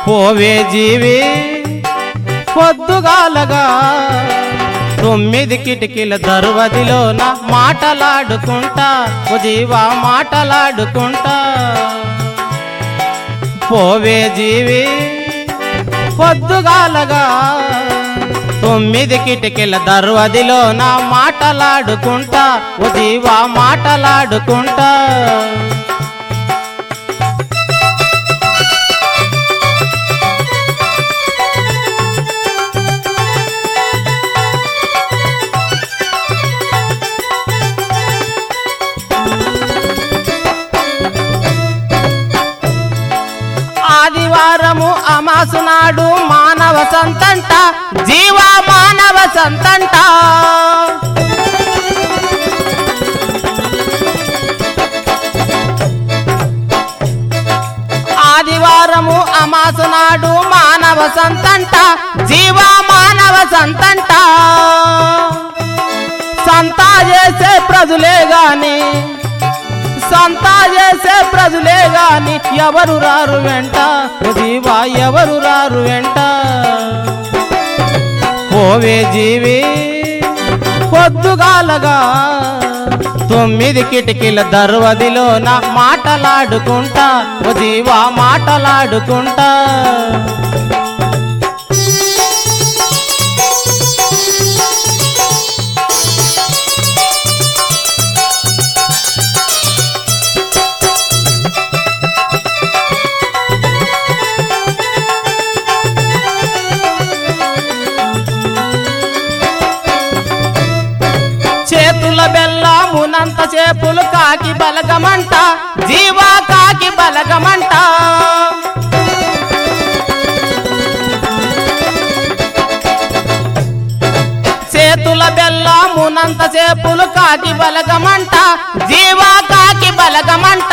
పోవే జీవి పొద్దుగాలగా తొమ్మిది కిటికీల దరువదిలోన మాటలాడుకుంటా ఓ జీవా మాటలాడుకుంటా పోవే జీవి పొద్దుగాలగా తొమ్మిది కిటికీల దర్వదిలోన మాటలాడుకుంటా ఓ జీవా మాటలాడుకుంటా ఆదివారము అమాసు నాడు మానవ సంతంట జీవ మానవ సంతంట ఆదివారము అమాసు నాడు మానవ సంతంట జీవ మానవ సంతంట సంతా చేసే ప్రజలే గాని సంతా చేసే ప్రజలే గాని ఎవరు రారు వెంట ఓ జీవా ఎవరు రారు వెంట పోవే జీవి పొద్దుగాలగా తొమ్మిది కిటికీల దర్వదిలోన మాటలాడుకుంటా ఓ జీవా మాటలాడుకుంటా చేతుల బెల్లమునంత చేపులు కాకి బలగమంట జీవా కాకి బలగమంట చేతుల బెల్లమునంత చేపులు కాకి బలగమంట జీవా కాకి బలగమంట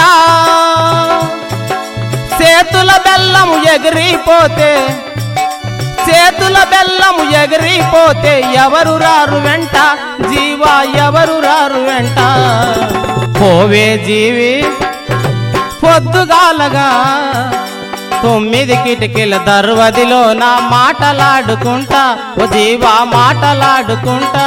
చేతుల బెల్లము ఎగిరిపోతే చేతుల బెల్లము ఎగిరిపోతే ఎవరు రారు వెంట జీవా ఎవరు రారు వెంట పోవే జీవి పొద్దుగాలగా తొమ్మిది కిటికీల దర్వదిలో నా మాటలాడుకుంటా ఓ జీవా మాటలాడుకుంటా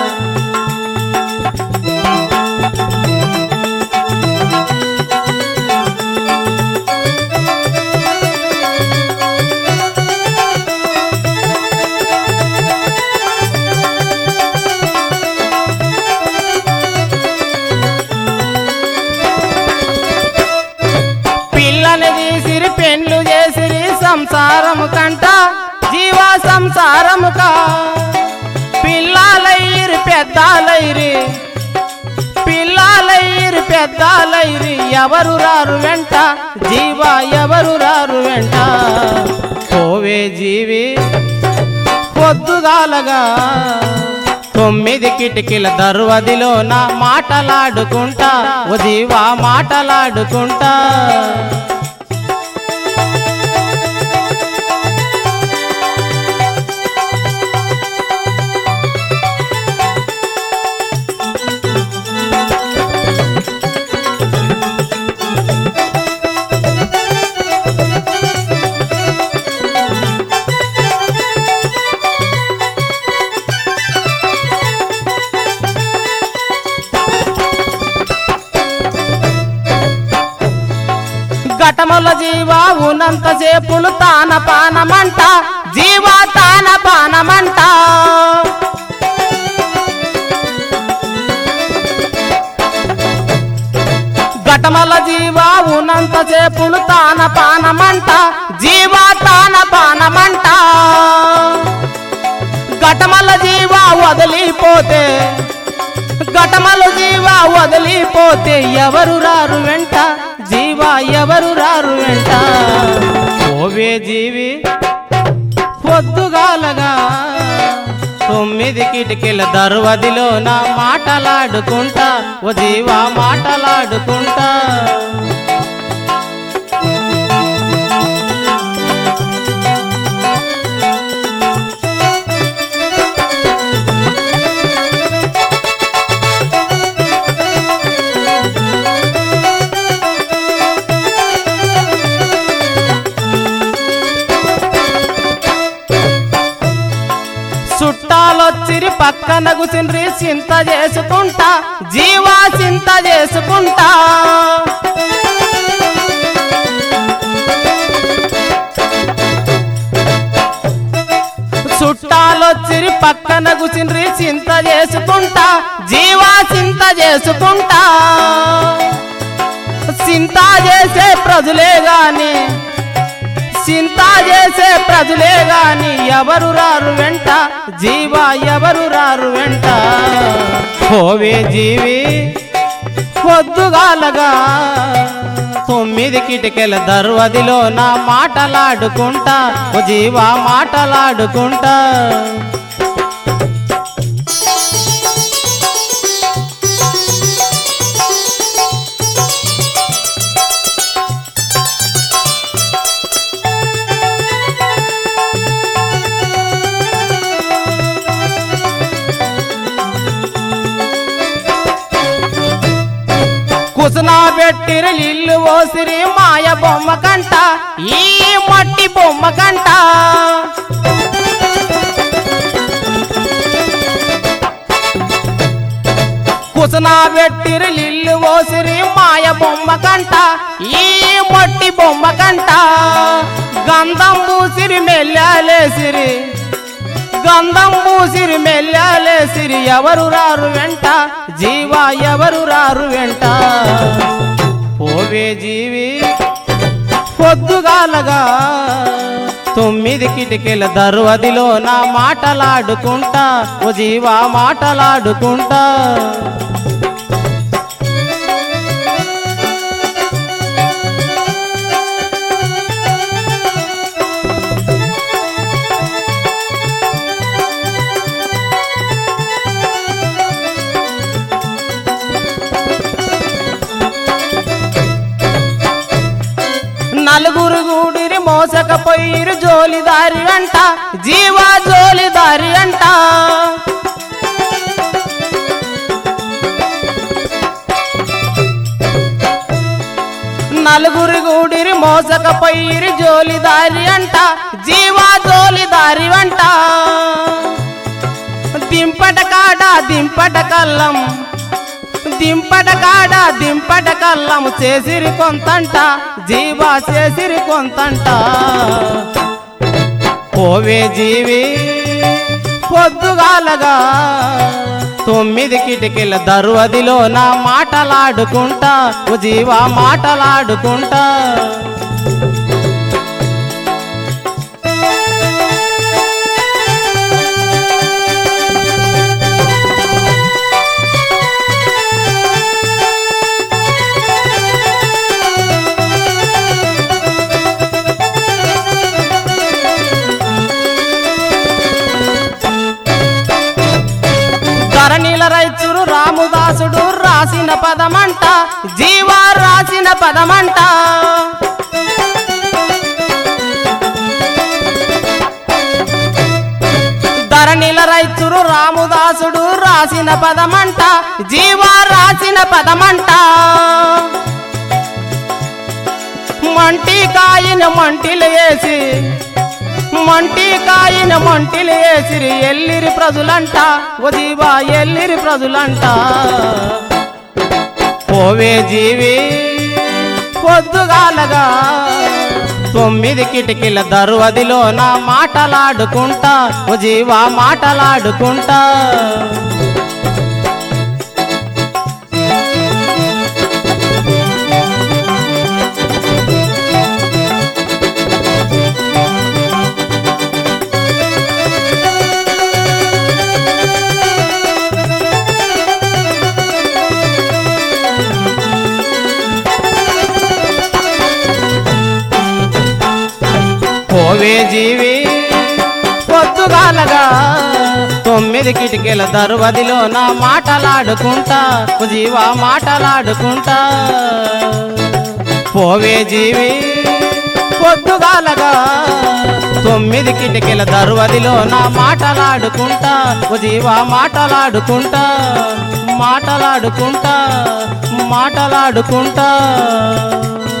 పిల్లని తీసిరి పెండ్లు చేసిరి సంసారము కంట జీవా సంసారముకా పిల్లలైరి పెద్దాలైరి పిల్లలైరి పెద్దాలైరి ఎవరు రారు వెంట జీవా ఎవరు రారు వెంట పోవే జీవి పొద్దుగాలగా తొమ్మిది కిటికీల దర్వదిలో నా మాటలాడుకుంటా ఓ జీవా మాటలాడుకుంటా ఘటముల జీవా ఉన్నంత సేపులు తాన పానమంట జీవా తాన పానమంట ఘటమల జీవా ఉన్నంత సేపులు తాన పానమంట జీవా తాన పానమంట ఘటమల జీవా వదిలిపోతే ఘటమల జీవా వదిలిపోతే ఎవరు రారు వెంట జీవా ఎవరు రారు వెంట ఓవే జీవి పొద్దుగాలగా తొమ్మిది కిటికీల దర్వదిలో నా మాటలాడుకుంటా ఓ జీవా మాటలాడుకుంటా పక్కన గుసిండ్రి చింత చేసుకుంటా జీవా చింత చేసుకుంటా చుట్టాలొచ్చిరి పక్కన గుసిండ్రి చింత చేసుకుంటా జీవా చింత చేసుకుంటా చింత చేసే ప్రజలే గాని చింత చేసే ప్రజలే గాని ఎవరు రారు వెంట జీవా ఎవరు రారు వెంట పోవే జీవి పొద్దుగాలగా తొమ్మిది కిటికల దర్వదిలో నా మాటలాడుకుంటా ఓ జీవా మాటలాడుకుంటా కుసనా పెట్టిరి ఇల్లు ఓసిరి మాయ బొమ్మ కంట ఈ మట్టి బొమ్మ కంట కుసనా పెట్టిరి ఇల్లు ఓసిరి మాయ బొమ్మ కంట ఈ మట్టి బొమ్మ కంట గంధం పూసిరి మెల్లాలేసిరి గంధం పూసిరి మెల్లాలేసిరి ఎవరు రారు వెంట జీవా ఎవరు రారు వెంట పోవే జీవి పొద్దుగాలగా తొమ్మిది కిటికీల దర్వదిలో నా మాటలాడుకుంటా ఓ జీవా మాటలాడుకుంటా నలుగురు గూడిరి మోసకపోయిరు జోలిదారి అంట జీవా జోలిదారి అంట నలుగురు గూడిరి మోసకపోయిరు జోలిదారి అంట జీవా జోలిదారి అంట దింపట కాడ దింపట కల్లం దింపట కాడ దింపట కల్లం చేసిరి కొంతంట జీవా చేసిరి కొంతంట పోవే జీవి పొద్దుగాలగా తొమ్మిది కిటికీల దర్వదిలో నా మాటలాడుకుంటా ఓ జీవా మాటలాడుకుంటా ధరణిల రైతురు రాముదాసుడు రాసిన పదమంట జీవా రాసిన పదమంట ధరణిల రైతురు రాముదాసుడు రాసిన పదమంట జీవా రాసిన పదమంట మంటి కాయిన మంటిలు వేసి మంటి కాయిన మంటిలు వేసిరి ఎల్లిరి ప్రజలంట ఉదీవా ఎల్లిరి ప్రజలంట పోవే జీవి పొద్దుగాలగా తొమ్మిది కిటికీల దర్వదిలో నా మాటలాడుకుంటా ఓ జీవా మాటలాడుకుంటా పోవే జీవి పొద్దుగాలగా తొమ్మిది కిటికీల దర్వదిలో నా మాటలాడుకుంటా ఓ జీవా మాటలాడుకుంటా పోవే జీవి పొద్దుగాలగా తొమ్మిది కిటికీల దర్వదిలో నా మాటలాడుకుంటా ఓ జీవా మాటలాడుకుంటా మాటలాడుకుంటా మాటలాడుకుంటా